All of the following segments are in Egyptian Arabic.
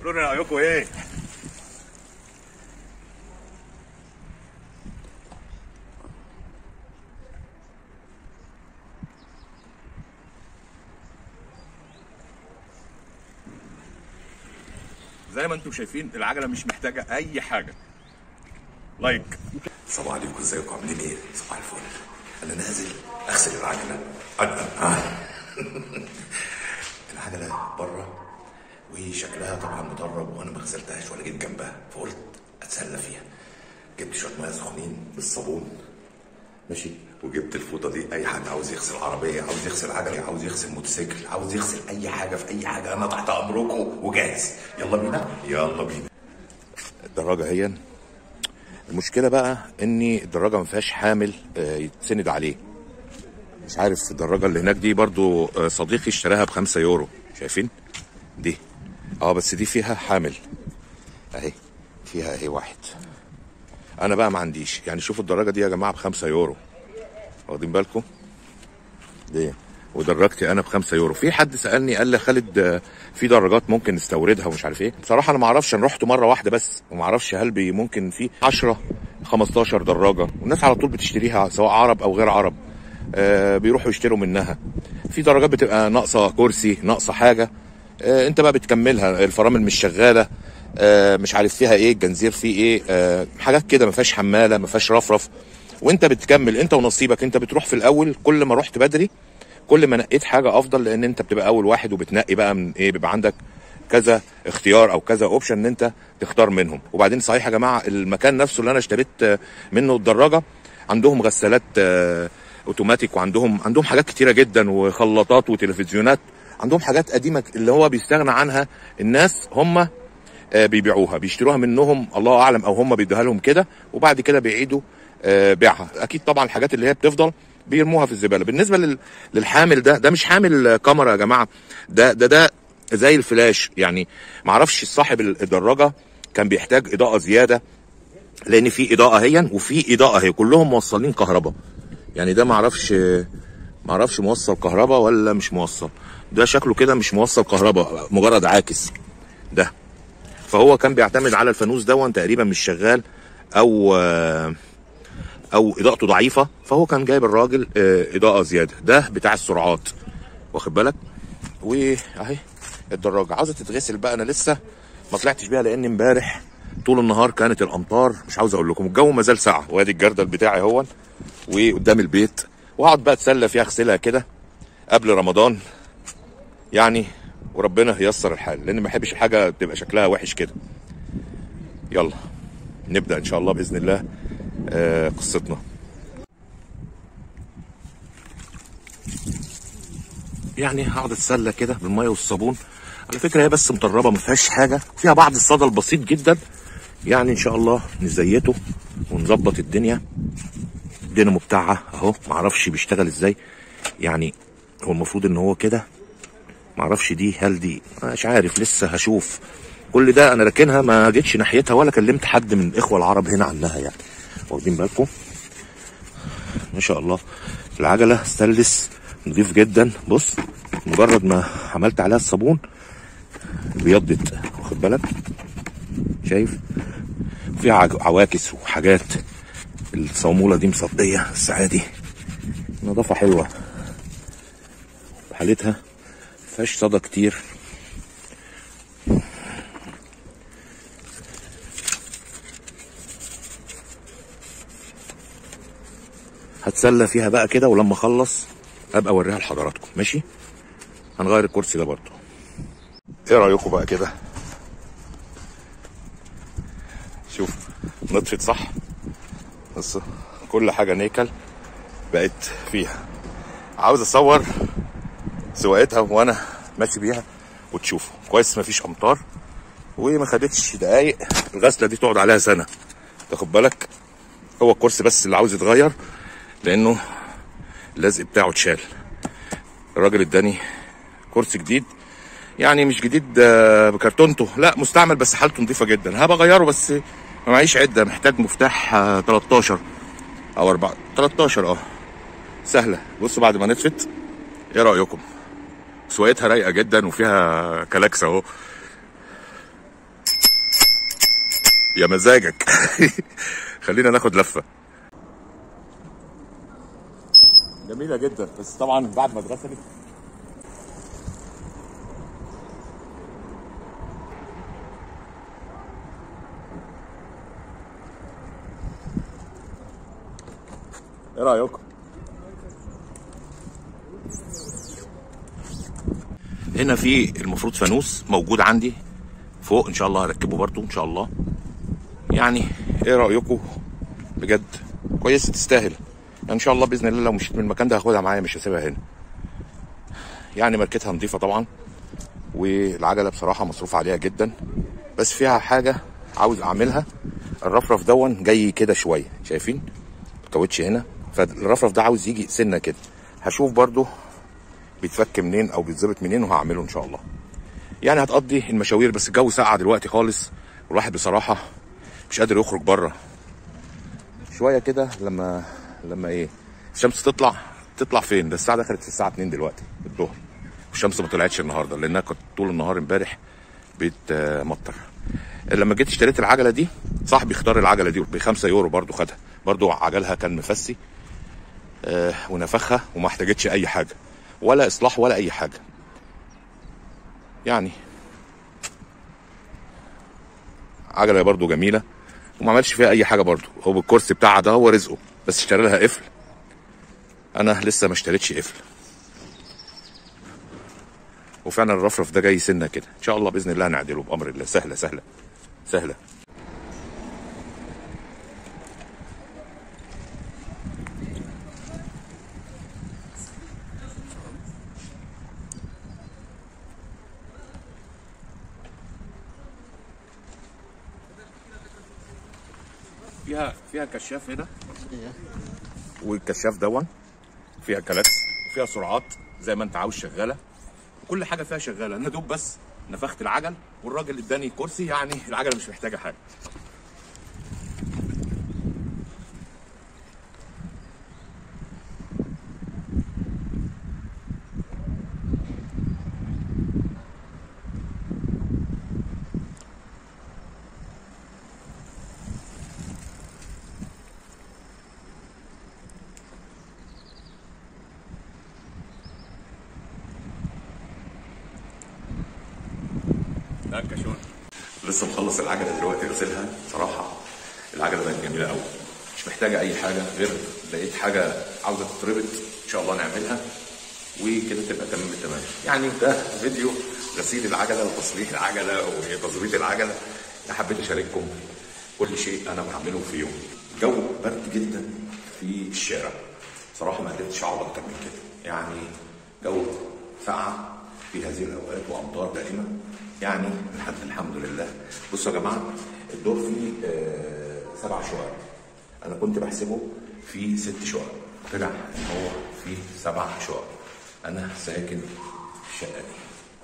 قولوا لي رايكم ايه زي ما انتم شايفين العجله مش محتاجه اي حاجه لايك صباح عليكم ازيكم عاملين ايه؟ صباح الفل انا نازل اغسل العجله أنا- آه. العجله بره وشكلها طبعا مدرب وانا ما غسلتهاش ولا جيت جنبها فقلت اتسلى فيها جبت شويه ميه سخنين بالصابون ماشي وجبت الفوطه دي اي حد عاوز يغسل عربيه عاوز يغسل عجله عاوز يغسل موتوسيكل عاوز يغسل اي حاجه في اي حاجه انا تحت امركم وجاهز يلا بينا يلا بينا الدراجه هي المشكله بقى ان الدراجه ما فيهاش حامل آه، يتسند عليه مش عارف الدراجه اللي هناك دي برضو آه، صديقي اشتراها بخمسة يورو شايفين دي اه بس دي فيها حامل اهي فيها اهي واحد انا بقى ما عنديش يعني شوفوا الدراجه دي يا جماعه بخمسة يورو واخدين بالكم دي ودرجتي انا بخمسة يورو في حد سالني قال لي خالد آه، في دراجات ممكن نستوردها ومش عارف ايه بصراحه انا ما اعرفش انا رحت مره واحده بس وما اعرفش هل بي ممكن في 10 15 دراجه والناس على طول بتشتريها سواء عرب او غير عرب آه بيروحوا يشتروا منها في درجات بتبقى ناقصه كرسي ناقصه حاجه آه انت بقى بتكملها الفرامل مش شغاله آه مش عارف فيها ايه الجنزير فيه ايه آه حاجات كده ما فيهاش حماله ما فيهاش رفرف وانت بتكمل انت ونصيبك انت بتروح في الاول كل ما رحت بدري كل ما نقيت حاجه افضل لان انت بتبقى اول واحد وبتنقي بقى من ايه بيبقى عندك كذا اختيار او كذا اوبشن ان انت تختار منهم وبعدين صحيح يا جماعه المكان نفسه اللي انا اشتريت آه، منه الدراجه عندهم غسالات آه، اوتوماتيك وعندهم عندهم حاجات كتيره جدا وخلاطات وتلفزيونات عندهم حاجات قديمه اللي هو بيستغنى عنها الناس هم آه، بيبيعوها بيشتروها منهم الله اعلم او هم بيدوها لهم كده وبعد كده بيعيدوا آه، بيعها اكيد طبعا الحاجات اللي هي بتفضل بيرموها في الزباله بالنسبه لل- للحامل ده ده مش حامل آه، كاميرا يا جماعه ده ده ده زي الفلاش يعني معرفش صاحب الدراجه كان بيحتاج اضاءه زياده لان في اضاءه اهي وفي اضاءه اهي كلهم موصلين كهرباء يعني ده معرفش معرفش موصل كهرباء ولا مش موصل ده شكله كده مش موصل كهرباء مجرد عاكس ده فهو كان بيعتمد على الفانوس دون تقريبا مش شغال او آه، او اضاءته ضعيفه فهو كان جايب الراجل آه، اضاءه زياده ده بتاع السرعات واخد بالك واهي الدراجه عاوزه تتغسل بقى انا لسه ما طلعتش بيها لان امبارح طول النهار كانت الامطار مش عاوز اقول لكم الجو ما زال ساقع وادي الجردل بتاعي اهون وقدام البيت واقعد بقى اتسلى فيها اغسلها كده قبل رمضان يعني وربنا ييسر الحال لان ما بحبش الحاجه تبقى شكلها وحش كده يلا نبدا ان شاء الله باذن الله آه قصتنا يعني هقعد اتسلى كده بالميه والصابون على فكره هي بس مطربه ما فيهاش حاجه فيها بعض الصدى البسيط جدا يعني ان شاء الله نزيته ونظبط الدنيا الدينامو بتاعها اهو معرفش بيشتغل ازاي يعني هو المفروض ان هو كده معرفش دي هل دي مش عارف لسه هشوف كل ده انا راكنها ما جيتش ناحيتها ولا كلمت حد من الاخوه العرب هنا عنها يعني واخدين بالكم ما شاء الله العجله ستانلس نضيف جدا بص مجرد ما عملت عليها الصابون بيضت واخد بالك شايف فيها عج- عواكس وحاجات الصامولة دي مصدية بس عادي نظافة حلوة حالتها مفيهاش صدى كتير هتسلى فيها بقى كده ولما اخلص ابقى اوريها لحضراتكم ماشي هنغير الكرسي ده برضه ايه رايكم بقى كده شوف نطفت صح بص كل حاجه نيكل بقت فيها عاوز اصور سواقتها وانا ماشي بيها وتشوفوا كويس مفيش امطار وما خدتش دقايق الغسله دي تقعد عليها سنه تاخد بالك هو الكرسي بس اللي عاوز يتغير لانه اللزق بتاعه اتشال الراجل اداني كرسي جديد يعني مش جديد آه، بكرتونته لا مستعمل بس حالته نظيفه جدا هبقى اغيره بس ما معيش عده محتاج مفتاح آه، 13 او 4 13 اه سهله بصوا بعد ما نطفت ايه رايكم سواقتها رايقه جدا وفيها كلاكس اهو يا مزاجك خلينا ناخد لفه جميله جدا بس طبعا بعد ما اتغسلت ايه رايكم هنا في المفروض فانوس موجود عندي فوق ان شاء الله هركبه برضو ان شاء الله يعني ايه رايكم بجد كويسه تستاهل ان شاء الله باذن الله لو مشيت من المكان ده هاخدها معايا مش هسيبها هنا يعني ماركتها نظيفه طبعا والعجله بصراحه مصروف عليها جدا بس فيها حاجه عاوز اعملها الرفرف دون جاي كده شويه شايفين الكاوتش هنا فالرفرف ده عاوز يجي سنه كده هشوف برضو بيتفك منين او بيتظبط منين وهعمله ان شاء الله يعني هتقضي المشاوير بس الجو ساقع دلوقتي خالص والواحد بصراحه مش قادر يخرج بره شويه كده لما لما ايه الشمس تطلع تطلع فين ده الساعه دخلت في الساعه 2 دلوقتي الظهر والشمس ما طلعتش النهارده لانها كانت طول النهار امبارح بتمطر لما جيت اشتريت العجله دي صاحبي اختار العجله دي ب 5 يورو برضو خدها برضو عجلها كان مفسي آه ونفخها وما احتاجتش اي حاجه ولا اصلاح ولا اي حاجه يعني عجله برضو جميله وما عملش فيها اي حاجه برضو هو بالكرسي بتاعها ده هو رزقه بس اشتري لها قفل انا لسه ما اشتريتش قفل وفعلا الرفرف ده جاي سنه كده ان شاء الله باذن الله هنعدله بامر الله سهله سهله سهله فيها فيها كشاف هنا والكشاف دون فيها كلاكس فيها سرعات زي ما انت عاوز شغاله وكل حاجه فيها شغاله انا دوب بس نفخت العجل والراجل اداني كرسي يعني العجله مش محتاجه حاجه ده الكشون لسه مخلص العجله دلوقتي غسلها صراحه العجله بقت جميله قوي مش محتاجه اي حاجه غير لقيت حاجه عاوزه تتربط ان شاء الله نعملها وكده تبقى تمام التمام يعني ده فيديو غسيل العجله وتصليح العجله وتظبيط العجله انا حبيت اشارككم كل شيء انا بعمله في يوم الجو برد جدا في الشارع صراحه ما قدرتش اقعد اكتر من كده يعني جو ساقعه في هذه الاوقات وامطار دائمه يعني الحمد الحمد لله بصوا يا جماعه الدور فيه آه سبع شقق انا كنت بحسبه في ست شقق طلع ان هو فيه سبع شقق انا ساكن في الشقه دي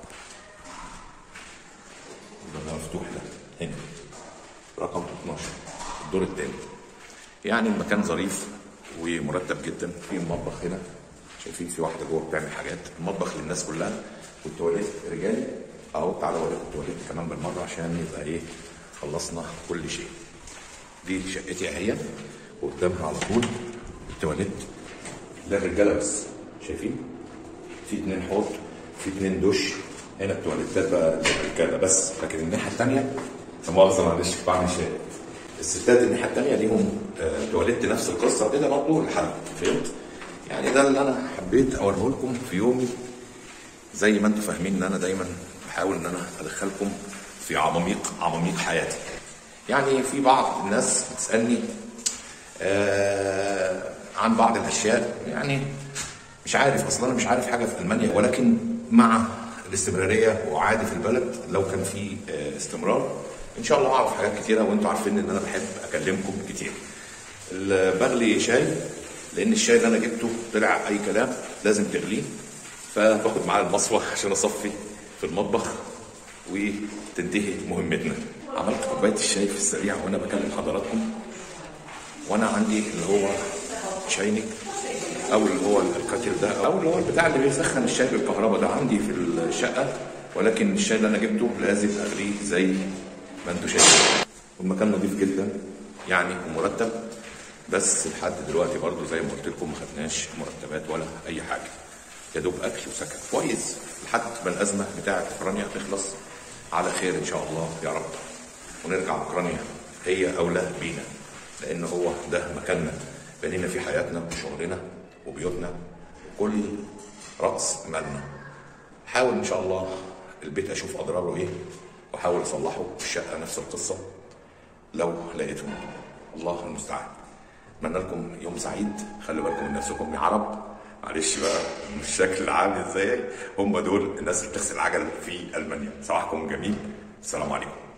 ده مفتوح ده هنا رقم 12 الدور الثاني يعني المكان ظريف ومرتب جدا في مطبخ هنا شايفين في واحده جوه بتعمل حاجات المطبخ للناس كلها والتواليت رجالي اهو تعالى اوريكم التواليت كمان بالمره عشان يبقى ايه خلصنا كل شيء دي شقتي اهي وقدامها على طول التواليت ده الرجاله بس شايفين في اتنين حوض في اتنين دش هنا التواليتات بقى للرجاله بس لكن الناحيه الثانيه لا مؤاخذه معلش بعمل شاي الستات الناحيه الثانيه ليهم آه، تواليت نفس القصه كده برضه لحد فهمت؟ يعني ده اللي انا حبيت اوريه لكم في يومي زي ما انتم فاهمين ان انا دايما بحاول ان انا ادخلكم في عماميق عماميق حياتي يعني في بعض الناس بتسالني آه عن بعض الاشياء يعني مش عارف اصلا انا مش عارف حاجه في المانيا ولكن مع الاستمراريه وعادي في البلد لو كان في آه استمرار ان شاء الله اعرف حاجات كتيره وانتم عارفين ان انا بحب اكلمكم كتير ال- بغلي شاي لان الشاي اللي انا جبته طلع اي كلام لازم تغليه فباخد معاه المصفى عشان اصفي في المطبخ وتنتهي مهمتنا عملت كوبايه الشاي في السريع وانا بكلم حضراتكم وانا عندي اللي هو شاينك او اللي هو الكاتل ده او اللي هو البتاع اللي بيسخن الشاي بالكهرباء ده عندي في الشقه ولكن الشاي اللي انا جبته لازم اغليه زي ما انتم شايفين والمكان نظيف جدا يعني ومرتب بس لحد دلوقتي برضو زي ما قلت لكم ما خدناش مرتبات ولا اي حاجه يا دوب اكل وسكن كويس لحد ما الازمه بتاعه اوكرانيا تخلص على خير ان شاء الله يا رب ونرجع اوكرانيا هي اولى بينا لان هو ده مكاننا بنينا فيه حياتنا وشغلنا وبيوتنا كل راس مالنا حاول ان شاء الله البيت اشوف اضراره ايه واحاول اصلحه الشقه نفس القصه لو لقيتهم الله المستعان اتمنى لكم يوم سعيد خلوا بالكم من نفسكم يا عرب معلش بقى الشكل العام ازاي هم دول الناس اللي بتغسل عجل في المانيا صباحكم جميل السلام عليكم